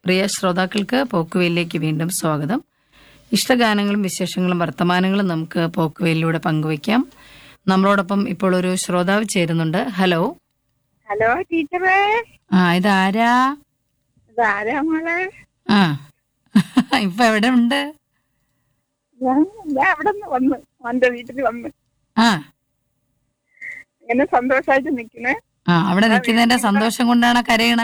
പ്രിയ ശ്രോതാക്കൾക്ക് പോക്കുവയിലേക്ക് വീണ്ടും സ്വാഗതം ഇഷ്ടഗാനങ്ങളും വിശേഷങ്ങളും വർത്തമാനങ്ങളും നമുക്ക് പോക്കുവയിലൂടെ പങ്കുവയ്ക്കാം നമ്മളോടൊപ്പം ഇപ്പോൾ ഒരു ശ്രോതാവ് ചേരുന്നുണ്ട് ഹലോ ഹലോ ടീച്ചറേ ആ ഇതാരാ ഇതാരാ മോളെ ആ ഇപ്പൊ എവിടെ ഉണ്ട് ഞാൻ ഞാൻ അവിടെ നിന്ന് വന്ന് എന്റെ വീട്ടിൽ വന്ന് ആ ഇങ്ങനെ സന്തോഷമായിട്ട് നിക്കണേ ആ അവിടെ നിൽക്കുന്നതിന്റെ സന്തോഷം കൊണ്ടാണ് കരയണേ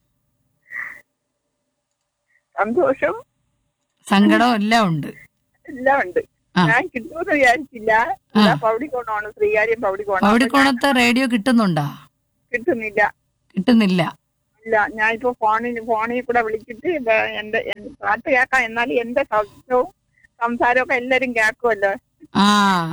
സന്തോഷം സങ്കടവും എല്ലാം ഉണ്ട് എല്ലാം ഉണ്ട് ആ. ഞാൻ കിട്ടുമെന്ന് വിചാരിച്ചില്ല ഇവിടെ പൗടിക്കോണമാണ് ശ്രീകാര്യം പൗടിക്കോണം പൗടിക്കോണത്ത് റേഡിയോ കിട്ടുന്നുണ്ടോ കിട്ടുന്നില്ല കിട്ടുന്നില്ല ഇല്ല ഞാൻ ഇപ്പൊ ഫോണിൽ ഫോണിൽ കൂടെ വിളിച്ചിട്ട് ഇത് എന്റെ എൻ- പാട്ട് കേൾക്കാം എന്നാലും എന്റെ ശബ്ദവും സംസാരവും ഒക്കെ എല്ലാരും കേൾക്കുമല്ലോ ആ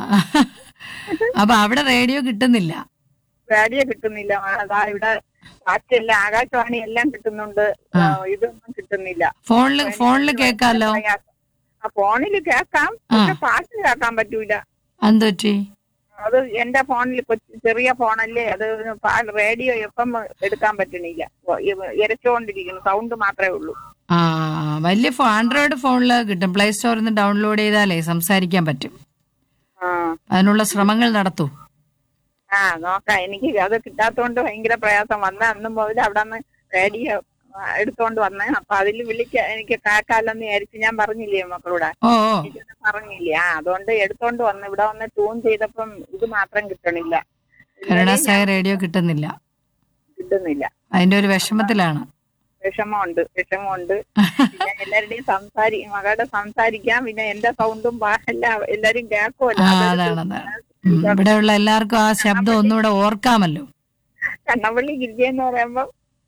അപ്പൊ അവിടെ റേഡിയോ കിട്ടുന്നില്ല റേഡിയോ കിട്ടുന്നില്ല അതാ ഇവിടെ പാട്ടെല്ലാം ആകാശവാണി എല്ലാം കിട്ടുന്നുണ്ട് ആ. ആ, ഇതൊന്നും കിട്ടുന്നില്ല ഫോണില് ഫോണില് കേക്കാലോ ആ ഫോണിൽ കേൾക്കാം പക്ഷെ പാട്ട് കേൾക്കാൻ പറ്റൂല എന്ത് പറ്റി അത് എന്റെ ഫോണിൽ കൊച്ചു ചെറിയ ഫോണല്ലേ അത് പാ- റേഡിയോ എപ്പം എടുക്കാൻ പറ്റണില്ല ഓ, ഇ- ഇരച്ചുകൊണ്ടിരിക്കുന്നു സൗണ്ട് മാത്രമേ ഉള്ളൂ ആ വലിയ ഫോ ആൻഡ്രോയിഡ് ഫോണില് കിട്ടും പ്ലേ സ്റ്റോറിൽ നിന്ന് ഡൗൺലോഡ് ചെയ്താലേ സംസാരിക്കാൻ പറ്റും ആ അതിനുള്ള ശ്രമങ്ങൾ നടത്തൂ ആ നോക്കാം എനിക്ക് അത് കിട്ടാത്തോണ്ട് ഭയങ്കര പ്രയാസം വന്ന അന്നും മുതൽ അവിടെ നിന്ന് റേഡിയോ ആ, എടുത്തോണ്ട് വന്നേ അപ്പൊ അതിൽ വിളിക്ക എനിക്ക് കേക്കാല്ലെന്ന് വിചാരിച്ച് ഞാൻ പറഞ്ഞില്ലേ മക്കളോട് ഓ ഓ എനിക്കൊന്നും പറഞ്ഞില്ലേ ആ അതുകൊണ്ട് എടുത്തോണ്ട് വന്ന് ഇവിടെ വന്ന് ട്യൂൺ ചെയ്തപ്പം ഇത് മാത്രം കിട്ടണില്ല കരുണാസായ റേഡിയോ കിട്ടുന്നില്ല കിട്ടുന്നില്ല അതിന്റെ ഒരു വിഷമത്തിലാണ് വിഷമമുണ്ട് വിഷമമുണ്ട് പിന്നെ എല്ലാവരുടെയും സംസാരി മകളുടെ സംസാരിക്കാം പിന്നെ എന്റെ സൗണ്ടും എല്ലാം എല്ലാരും കേൾക്കുമല്ലോ ആ അതൊരു അതാണ് അതാണ് ഉം, ഇവിടെയുള്ള എല്ലാവർക്കും ആ ശബ്ദം ഒന്നുകൂടെ ഓർക്കാമല്ലോ കണ്ണപ്പള്ളി ഗിരിജ എന്ന് പറയുമ്പോ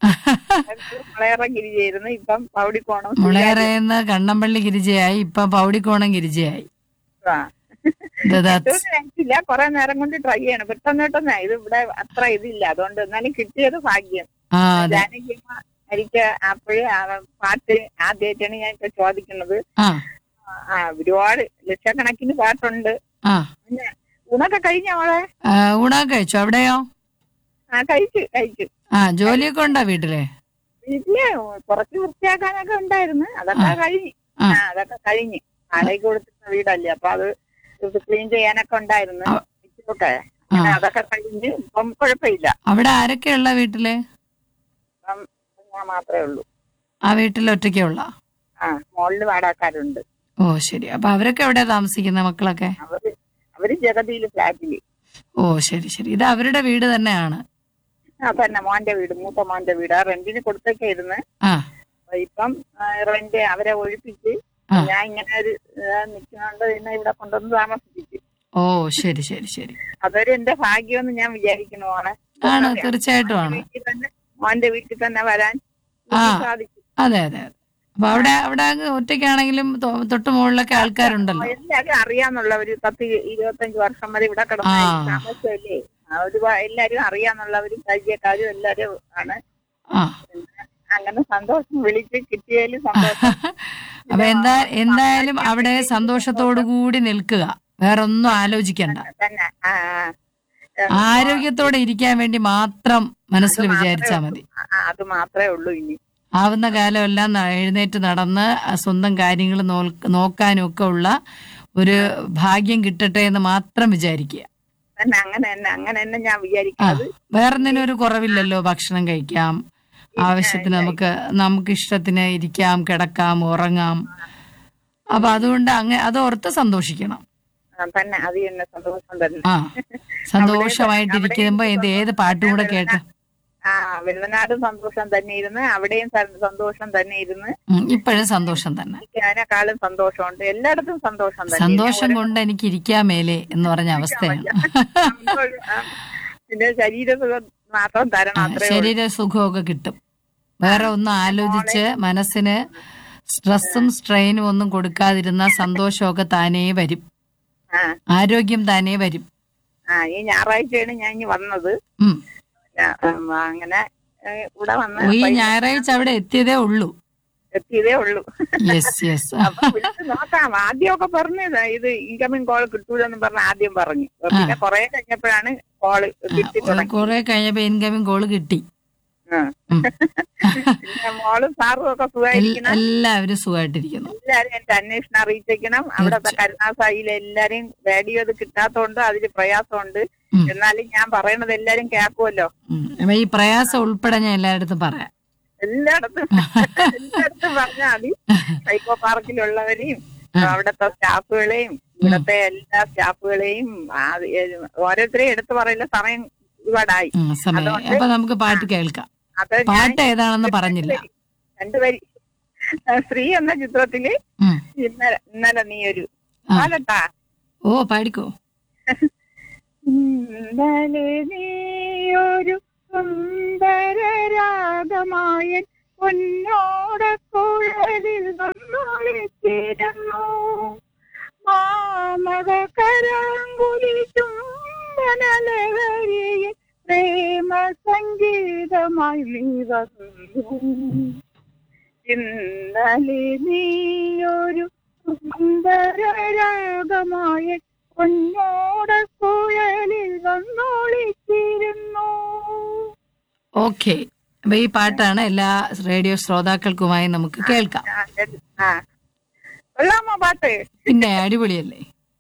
മുളയറ ഗിരിജയായിരുന്നു ഇപ്പം പൗടിക്കോണം മുളയറയെന്ന് കണ്ണമ്പള്ളി ഗിരിജയായി ഇപ്പൊ പൗടിക്കോണം ഗിരിജയായി ആ. ഇത് that's- കിട്ടുമെന്ന് വിചാരിച്ചില്ല കുറെ നേരം കൊണ്ട് ട്രൈ ചെയ്യണം പെട്ടെന്ന് പെട്ടെന്ന് ഇത് ഇവിടെ അത്ര ഇതില്ല അതുകൊണ്ട് എന്നാലും കിട്ടിയത് ഭാഗ്യം ആ അതെ ജാനകിയമ്മ മരിച്ച അപ്പോഴേ പാട്ട് ആദ്യമായിട്ടാണ് ഞാൻ ഇപ്പൊ ചോദിക്കുന്നത് ആ ആ ഒരുപാട് ലക്ഷക്കണക്കിന് പാട്ടുണ്ട് ആ പിന്നെ ഊണൊക്കെ കഴിഞ്ഞ മോളെ ആ, ഊണൊക്കെ കഴിച്ചു അവിടെയോ ആ കഴിച്ചു കഴിച്ചു ആ ജോലിയൊക്കെ ഉണ്ടോ വീട്ടില് വീട്ടില് കുറച്ച് വൃത്തിയാക്കാനൊക്കെ ഉണ്ടായിരുന്നു അതൊക്കെ കഴിഞ്ഞു ആ. ആ അതൊക്കെ കഴിഞ്ഞു വാടകയ്ക്ക് കൊടുത്തിരുന്ന വീടല്ലേ അപ്പൊ അത് ക്ലീൻ ചെയ്യാനൊക്കെ ഉണ്ടായിരുന്നു ആ. ഒക്കെ അങ്ങനെ അതൊക്കെ കഴിഞ്ഞ് ഇപ്പം കുഴപ്പമില്ല അവിടെ ആരൊക്കെയുള്ള വീട്ടില് ഇപ്പം ഞാൻ മാത്രമേ ഉള്ളൂ ആ വീട്ടിൽ ഒറ്റയ്ക്കുള്ള ആ മോളില് വാടകക്കാരുണ്ട് ഓ ശരി അപ്പൊ അവരൊക്കെ എവിടെയാ താമസിക്കുന്ന മക്കളൊക്കെ അവര് അവര് ജഗതിയില് ഫ്ലാറ്റില് ഓ ശരി ശരി ഇത് അവരുടെ വീട് തന്നെയാണ് ആ തന്നെ മോന്റെ വീട് മൂത്ത മോന്റെ വീട് ആ റെന്റിന് കൊടുത്തൊക്കെ ഇരുന്ന് ആ അപ്പൊ ഇപ്പം റെന്റ് അവരെ ഒഴിപ്പിച്ച് ആ. ഞാൻ ഇങ്ങനെ ഒരു നിൽക്കുന്നുണ്ട് പിന്നെ ഇവിടെ കൊണ്ടുവന്ന് താമസിപ്പിച്ചു ഓ ശരി ശരി ശരി അതൊരു എന്റെ ഭാഗ്യമെന്ന് ഞാൻ വിചാരിക്കുന്നു മോളെ ആണ് തീർച്ചയായിട്ടും ആണ് വീട്ടിൽ തന്നെ മോന്റെ വീട്ടിൽ തന്നെ വരാൻ ആ. എനിക്ക് സാധിക്കും അതെ അതെ അതെ അപ്പൊ അവിടെ അവിടെ അങ്ങ് ഒറ്റയ്ക്കാണെങ്കിലും തൊ- തൊട്ട് മുകളിലൊക്കെ ആൾക്കാരുണ്ടല്ലോ എല്ലാരും അറിയാന്നുള്ള ഒരു പത്ത് ഇരുപത്തഞ്ച് വർഷം വരെ ഇവിടെ കിടന്ന ആ. താമസമല്ലേ ആ, ഒരു എല്ലാരും അറിയാന്നുള്ളവരും പരിചയക്കാരും എല്ലാരും ആണ് ആ പിന്നെ അങ്ങനെ സന്തോഷം വിളിച്ച് കിട്ടിയതിൽ സന്തോഷം അപ്പൊ എന്താ എന്തായാലും അവിടെ സന്തോഷത്തോടു കൂടി നിൽക്കുക വേറൊന്നും ആലോചിക്കണ്ട തന്നെ ആ, ആ. ആരോഗ്യത്തോടെ ഇരിക്കാൻ വേണ്ടി മാത്രം മനസ്സിൽ വിചാരിച്ചാ മതി ആ, അത് മാത്രമേ ഉള്ളൂ ഇനി ആവുന്ന കാലമെല്ലാം ന- എഴുന്നേറ്റ് നടന്ന് ആ സ്വന്തം കാര്യങ്ങൾ നോക്കാനും ഒക്കെ ഉള്ള ഒരു ഭാഗ്യം കിട്ടട്ടെ എന്ന് മാത്രം വിചാരിക്കുക തന്നെ അങ്ങനെ തന്നെ അങ്ങനെ തന്നെ ഞാൻ ആ വിചാരിക്കുന്നത് വേറൊന്നിനും ഒരു കുറവില്ലല്ലോ ഭക്ഷണം കഴിക്കാം ആവശ്യത്തിന് നമുക്ക് നമുക്ക് ഇഷ്ടത്തിന് ഇരിക്കാം കിടക്കാം ഉറങ്ങാം അപ്പൊ അതുകൊണ്ട് അങ്ങ അത് ഓർത്ത് സന്തോഷിക്കണം ആ, തന്നെ അത് തന്നെ സന്തോഷം തന്നെ ആ സന്തോഷമായിട്ടിരിക്കുമ്പോ ഇത് ഏത് പാട്ടും കൂടെ കേട്ട് ആ വെള്ളനാടും സന്തോഷം തന്നെ ഇരുന്ന് അവിടെയും സ- സന്തോഷം തന്നെ ഇരുന്ന് ഉം, ഇപ്പോഴും സന്തോഷം തന്നെ എനിക്ക് അതിനേക്കാളും സന്തോഷമുണ്ട് എല്ലായിടത്തും സന്തോഷം തന്നെ സന്തോഷം കൊണ്ട് എനിക്ക് ഇരിക്കാൻ മേലെ എന്ന് പറഞ്ഞ അവസ്ഥയാണ് ആ, പിന്നെ ശരീരസുഖം മാത്രം തരണം അത്രേ ഉള്ളൂ. ശരീര സുഖമൊക്കെ കിട്ടും വേറെ ഒന്നും ആലോചിച്ച് മനസ്സിന് സ്ട്രെസ്സും സ്ട്രെയിനും ഒന്നും കൊടുക്കാതിരുന്ന സന്തോഷമൊക്കെ താനേ വരും ആ ആരോഗ്യം താനേ വരും ആ ഈ ഞായറാഴ്ചയാണ് ഞാൻ ഇനി വന്നത് ഉം. ഞാ- ഉം, അങ്ങനെ ഏ, ഇവിടെ വന്ന് ഈ ഞായറാഴ്ച അവിടെ എത്തിയതേ ഉള്ളൂ എത്തിയതേ ഉള്ളൂ യെസ് യെസ് അപ്പൊ വിളിച്ച് നോക്കാം ആദ്യമൊക്കെ പറഞ്ഞത് ഇത് ഇൻകമിങ് കോൾ കിട്ടൂലെന്ന് പറഞ്ഞ ആദ്യം പറഞ്ഞു പിന്നെ കുറെ കഴിഞ്ഞപ്പോഴാണ് കോള് കിട്ടി തുടങ്ങി കുറെ കഴിഞ്ഞപ്പോ ഇൻകമിങ് കോള് കിട്ടി ആ. ഉം. പിന്നെ മോളും സാറും ഒക്കെ എൽ- സുഖമായിരിക്കണം എല്ലാവരും സുഖമായിട്ടിരിക്കുന്നു എല്ലാരും എന്റെ അന്വേഷണം അറിയിച്ചേക്കണം അവിടത്തെ കരുണാസായിലെ എല്ലാരും റേഡിയോ ഇത് കിട്ടാത്തോണ്ട് അതില് പ്രയാസമുണ്ട് ഉം. എന്നാലും ഞാൻ പറയണത് എല്ലാരും കേൾക്കുമല്ലോ ഉം. അപ്പൊ ഈ പ്രയാസം ഉൾപ്പെടെ ഞാൻ എല്ലായിടത്തും പറയാം എല്ലായിടത്തും എല്ലായിടത്തും പറഞ്ഞാൽ മതി സൈക്കോ പാർക്കിലുള്ളവരെയും ആ. അവിടുത്തെ സ്റ്റാഫുകളെയും ഇവിടത്തെ എല്ലാ സ്റ്റാഫുകളെയും ആ, ഏ, ഓരോരുത്തരെയും എടുത്തു പറയില്ല സമയം ഒരുപാടായി ഉം, സമയം അതുകൊണ്ട് അപ്പൊ നമുക്ക് പാട്ട് കേൾക്കാം അത് ഞാൻ പാട്ട് ഏതാണെന്ന് പറഞ്ഞില്ല രണ്ടുപേരി സ്ത്രീ എന്ന ചിത്രത്തില് ഉം. ഇന്നലെ ഇന്നലെ നീ ഒരു ആ. പാലട്ടാ ഓ പാടിക്കോ ഇന്നലെ നീയൊരു സുന്ദര രാഗമായ പൊന്നോട കുഴലിൽ വന്നൊളിച്ചിരുന്നു മാമക കരാങ്കുലി ചുംബനലഹരിയെ പ്രേമ സംഗീതമായി നീ വന്നു ഇന്നലെ നീയൊരു സുന്ദര രാഗമായ പൊന്നോട കുഴലിൽ വന്നൊളിച്ചിരുന്നു ഓക്കെ അപ്പൊ ഈ പാട്ടാണ് എല്ലാ റേഡിയോ ശ്രോതാക്കൾക്കുമായി നമുക്ക് കേൾക്കാം ആ, ശരി. ആ കൊള്ളാമോ പാട്ട് പിന്നെ അടിപൊളിയല്ലേ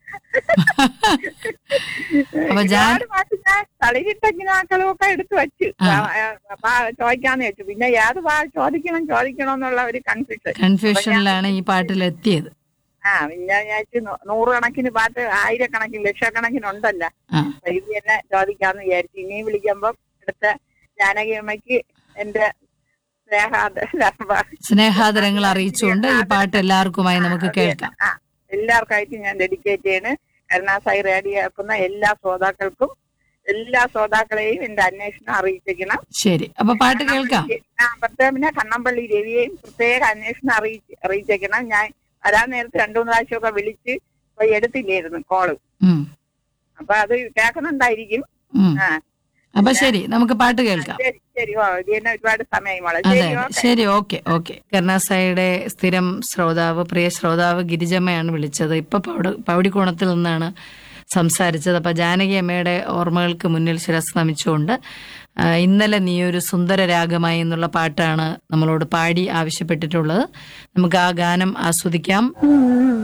അപ്പൊ ഞാൻ ഒരുപാട് പാട്ട് ഞാൻ കളിയിട്ടക്കിനാക്കളും ഒക്കെ എടുത്തു വെച്ചു ആ. ആ, പാ- ചോദിക്കാന്ന് വെച്ചു പിന്നെ ഏത് പാ ചോദിക്കണം ചോദിക്കണം എന്നുള്ള ഒരു കൺഫ്യൂഷൻ കൺഫ്യൂഷനിലാണ് ഈ പാട്ടിൽ എത്തിയത് ആ പിന്നെ ഞാൻ വിചാരിച്ചു നൂ- നൂറുകണക്കിന് പാട്ട് ആയിരക്കണക്കിന് ലക്ഷക്കണക്കിന് ഉണ്ടല്ല ആ അപ്പൊ ഇത് തന്നെ ചോദിക്കാന്ന് വിചാരിച്ചു ഇനി വിളിക്കുമ്പം അടുത്ത ജാനകി അമ്മയ്ക്ക് എന്റെ സ്നേഹാദ സ്നേഹാദരങ്ങൾ അറിയിച്ചുകൊണ്ട് ഈ പാട്ട് എല്ലാവർക്കുമായി നമുക്ക് കേൾക്കാം ആ എല്ലാവർക്കായിട്ട് ഞാൻ ഡെഡിക്കേറ്റ് ചെയ്യണ് കരുണാസായി റേഡിയോ ആക്കുന്ന എല്ലാ ശ്രോതാക്കൾക്കും എല്ലാ ശ്രോതാക്കളെയും എന്റെ അന്വേഷണം അറിയിച്ചിരിക്കണം ശരി അപ്പൊ പാട്ട് കേൾക്കാം ആ, പ്രത്യേകം പിന്നെ കണ്ണമ്പള്ളി രവിയെയും പ്രത്യേക അന്വേഷണം അറിയിച്ച് അറിയിച്ചേക്കണം ഞാൻ വരാൻ നേരത്ത് രണ്ടു മൂന്ന് പ്രാവശ്യമൊക്കെ വിളിച്ച് ഇപ്പൊ എടുത്തില്ലായിരുന്നു കോള് ഉം, അപ്പൊ അത് കേൾക്കുന്നുണ്ടായിരിക്കും ഉം. ആ അപ്പൊ ശരി നമുക്ക് പാട്ട് കേൾക്കാം ശരി ശരി ഓ ഇത് തന്നെ ഒരുപാട് സമയമായി മോളെ അതെ ശരി അതെ ഓക്കെ ശരി ഓക്കെ ഓക്കെ കരുണാസായിയുടെ സ്ഥിരം ശ്രോതാവ് പ്രിയ ശ്രോതാവ് ഗിരിജമ്മയാണ് വിളിച്ചത് ഇപ്പൊ പൗട- പൗടിക്കോണത്തിൽ നിന്നാണ് സംസാരിച്ചത് അപ്പൊ ജാനകി അമ്മയുടെ ഓർമ്മകൾക്ക് മുന്നിൽ ശിരസ് നമിച്ചുകൊണ്ട് ആ, ഇന്നലെ നീ ഒരു സുന്ദര രാഗമായി എന്നുള്ള പാട്ടാണ് നമ്മളോട് പാടി ആവശ്യപ്പെട്ടിട്ടുള്ളത് നമുക്ക് ആ ഗാനം ആസ്വദിക്കാം